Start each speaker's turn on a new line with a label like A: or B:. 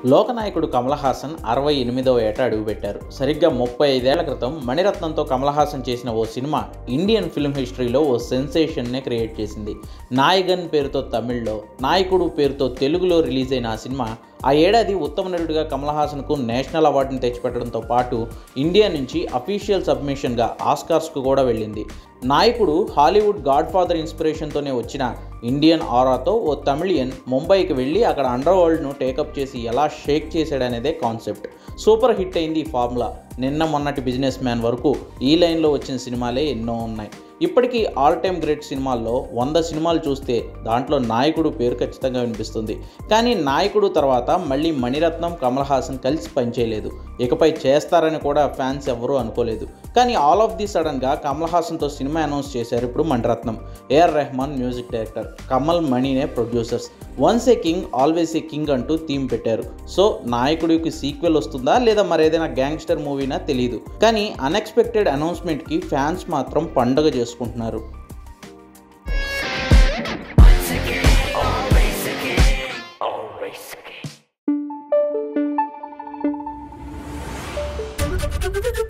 A: లోకనాయకుడు కమల్ హాసన్ అరవై ఎనిమిదవ ఏట అడుగుపెట్టారు సరిగ్గా ముప్పై ఐదేళ్ల క్రితం మణిరత్నంతో కమల్ హాసన్ చేసిన ఓ సినిమా ఇండియన్ ఫిల్మ్ హిస్టరీలో ఓ సెన్సేషన్నే క్రియేట్ చేసింది నాయగన్ పేరుతో తమిళ్లో నాయకుడు పేరుతో తెలుగులో రిలీజ్ అయిన ఆ సినిమా ఆ ఏడాది ఉత్తమ నటుడిగా కమల్ హాసన్కు నేషనల్ అవార్డును తెచ్చిపెట్టడంతో పాటు ఇండియా నుంచి అఫీషియల్ సబ్మిషన్గా ఆస్కార్స్కు కూడా వెళ్ళింది నాయకుడు హాలీవుడ్ గాడ్ ఫాదర్ ఇన్స్పిరేషన్తోనే వచ్చిన ఇండియన్ ఆరాతో ఓ తమిళియన్ ముంబైకి వెళ్ళి అక్కడ అండర్ వరల్డ్ను టేకప్ చేసి ఎలా షేక్ చేశాడనేదే కాన్సెప్ట్ సూపర్ హిట్ అయింది ఈ ఫార్ములా నిన్న మొన్నటి బిజినెస్ మ్యాన్ వరకు ఈ లైన్లో వచ్చిన సినిమాలే ఎన్నో ఉన్నాయి ఇప్పటికీ ఆల్ టైమ్ గ్రేట్ సినిమాల్లో వంద సినిమాలు చూస్తే దాంట్లో నాయకుడు పేరు ఖచ్చితంగా వినిపిస్తుంది కానీ నాయకుడు తర్వాత మళ్ళీ మణిరత్నం కమల్ హాసన్ కలిసి పనిచేయలేదు ఇకపై చేస్తారని కూడా ఫ్యాన్స్ ఎవరూ అనుకోలేదు కానీ ఆల్ ఆఫ్ ది సడన్గా కమల్ హాసన్తో సినిమా అనౌన్స్ చేశారు ఇప్పుడు Mani Ratnam A R Rahman music director Kamal మణినే producers once a king always a king అంటూ థీమ్ పెట్టారు సో నాయకుడికి సీక్వెల్ వస్తుందా లేదా మరేదైనా గ్యాంగ్స్టర్ మూవీనా తెలియదు కానీ అన్ఎక్స్పెక్టెడ్ అనౌన్స్మెంట్కి ఫ్యాన్స్ మాత్రం పండగ చేసుకుంటున్నారు
B: Once again, always again, always again.